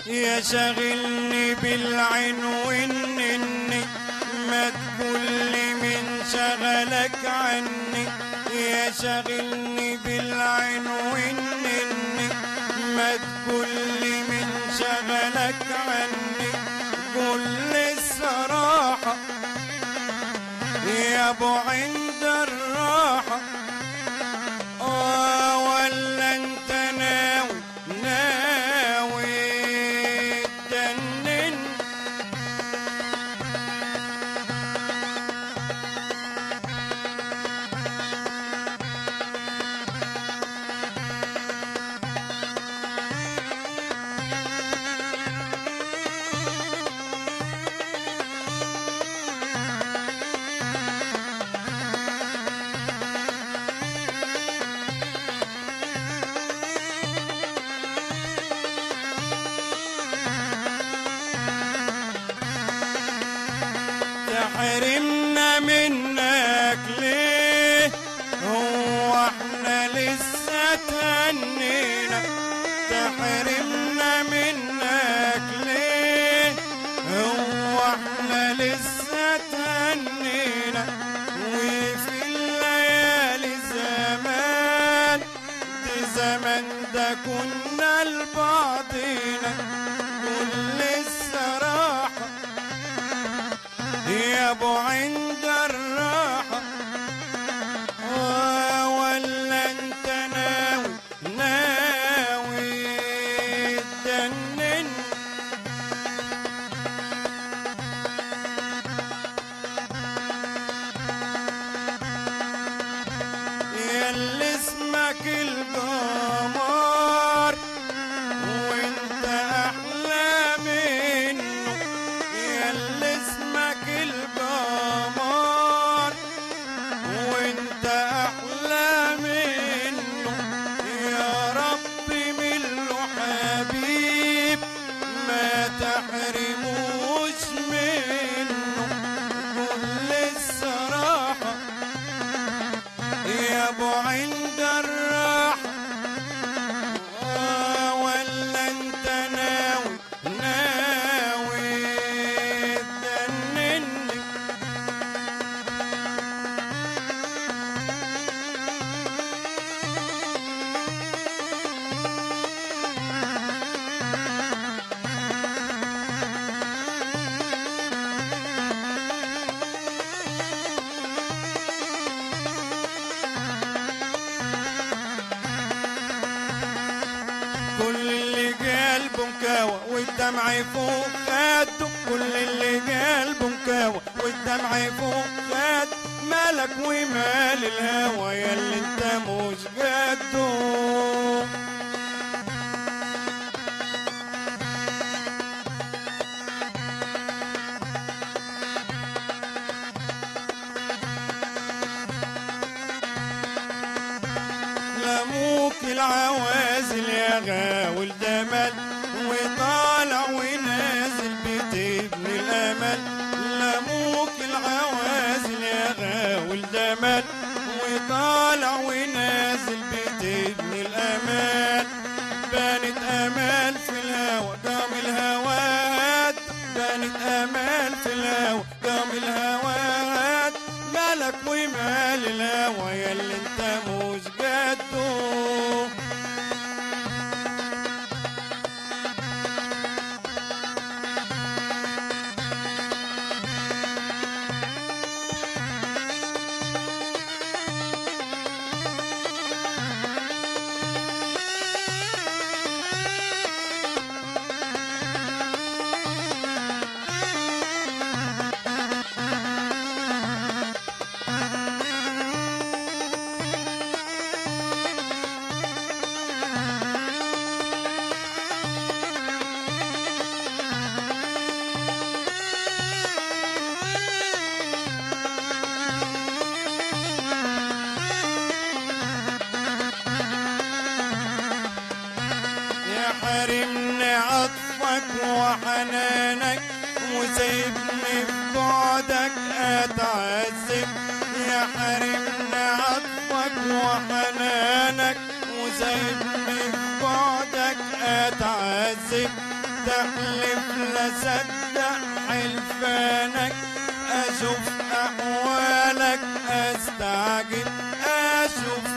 يا شاغلني بالعين وانني ما تقولي من شغلك عني يا شاغلني بالعين وانني ما تقولي من شغلك عني قول لي الصراحة يا ابو عند الراحة آه ولا انت ناوي ناوي تجنن تحرمنا منك ليه هو احنا لسه تهنينا تحرمنا منك ليه هو احنا لسه تهنينا وفي الليالي زمان دي زمان ده كنا لبعضينا كل الصراحه يا ابو عند الراحة آه، ولا انت ناوي ناوي تجنن يا اللي اسمك القمر وانت احلى منه يا اللي اسمك القمر وانت احلى منه يا ربي من له حبيب ما تحرموش منه كل الصراحه يا ابو عند الراحه آه، ولا انت ناوي ناوي تجنني كل اللي قلبه مكاوى والدمع فوق خده كل اللي قلبه مكاوى والدمع فوق خد مالك ومال الهوى يا اللي انت مش قده لموك العوازل يا غاول دمل وطالع ونازل بتبني الامل لموك العوازل يا غاول دمل وطالع ونازل بتبني الامل بانت امال في الهوى قام الهوات بانت امال في الهوى قام الهوات مالك ومال الهوى يا اللي انت مش قده يا حرمني عطفك وحنانك وسيبني في بعدك اتعذب يا حرمني عطفك وحنانك وسيبني في بعدك اتعذب تحلف لا صدق حلفانك اشوف احوالك استعجب اشوف